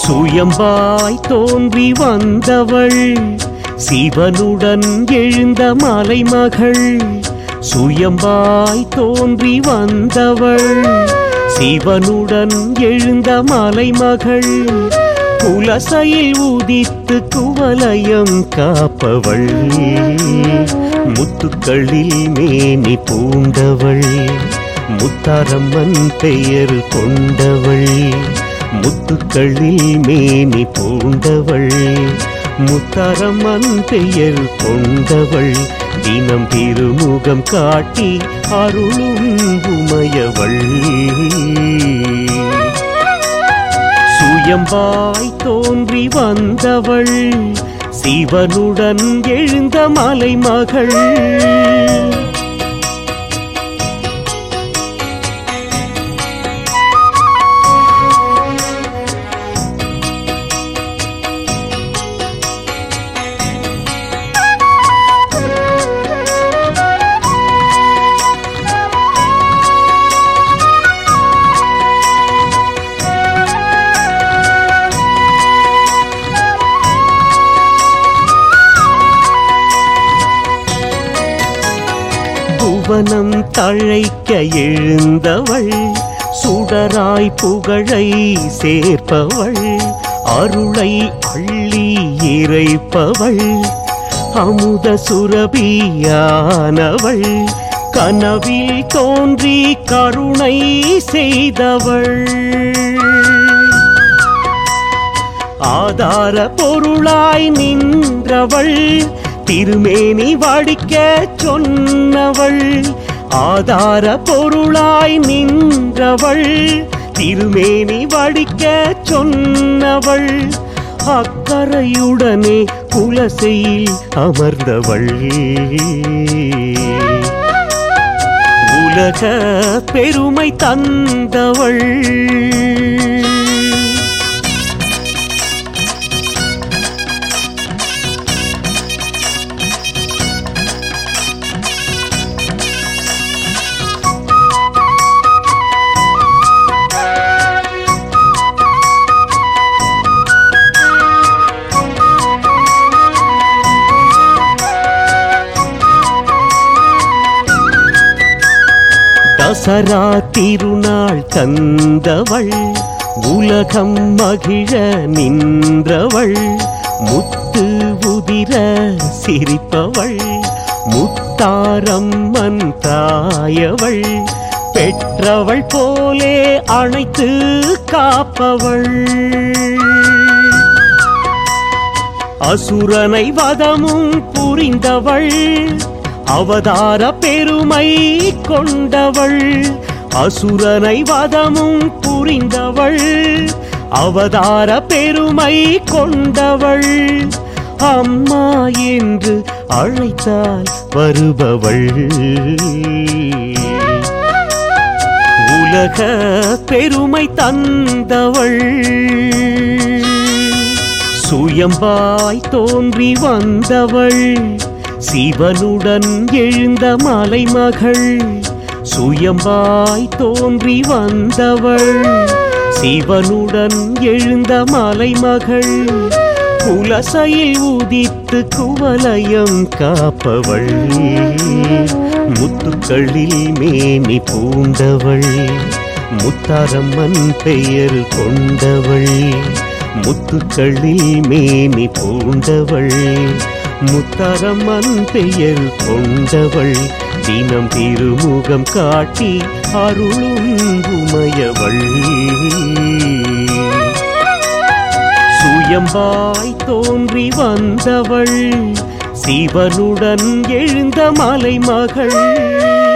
சுயம்பாய் தோன்றி வந்தவள் சிவனுடன் எழுந்த மலைமகள் சுயம்பாய் தோன்றி வந்தவள் சிவனுடன் எழுந்த மலைமகள் குலசையில் உதித்து குவலயம் காப்பவள் முத்துக்களில் மேனி பூண்டவள் முத்தாரம்மன் பெயர் கொண்டவள் முத்துக்களில் மேனி பூண்டவள் முத்தாரம்மன் பெயர் கொண்டவள் தினம் திருமுகம் காட்டி அருளும் உமையவள் சுயம்பாய் தோன்றி வந்தவள் சிவனுடன் எழுந்த மலைமகள் புவனம் தழைக்க எழுந்தவள் சுடராய் புகழை சேர்ப்பவள் அருளை அள்ளி இறைப்பவள் அமுத சுரபியானவள் கனவில் தோன்றி கருணை செய்தவள் ஆதார பொருளாய் நின்றவள் திருமேனி வடிக்க சொன்னவள் ஆதார பொருளாய் நின்றவள் திருமேனி வடிக்க சொன்னவள் அக்கறையுடனே குலசையில் அமர்ந்தவள் உலக பெருமை தந்தவள் தசரா திருநாள் தந்தவள் உலகம் மகிழ நின்றவள் முத்து உதிர சிரிப்பவள் முத்தாரம்மன் தாயவள் பெற்றவள் போலே அணைத்து காப்பவள் அசுரனை வதமும் புரிந்தவள் அவதார பெருமை கொண்டவள் அசுரனை வதமும் புரிந்தவள் அவதார பெருமை கொண்டவள் அம்மா என்று அழைத்தால் வருபவள் உலக பெருமை தந்தவள் சுயம்பாய் தோன்றி வந்தவள் சிவனுடன் எழுந்த மலைமகள் சுயம்பாய் தோன்றி வந்தவள் சிவனுடன் எழுந்த மலைமகள் குலசையில் உதித்து குவலயம் காப்பவள் முத்துக்களில் மேனி பூண்டவள் முத்தாரம்மன் பெயர் கொண்டவள் முத்துக்களில் மேனி பூண்டவள் முத்தாரம்மன் பெயர் கொண்டவள் தினம் திருமுகம் காட்டி அருளும் உமையவள் சுயம்பாய் தோன்றி வந்தவள் சிவனுடன் எழுந்த மலைமகள்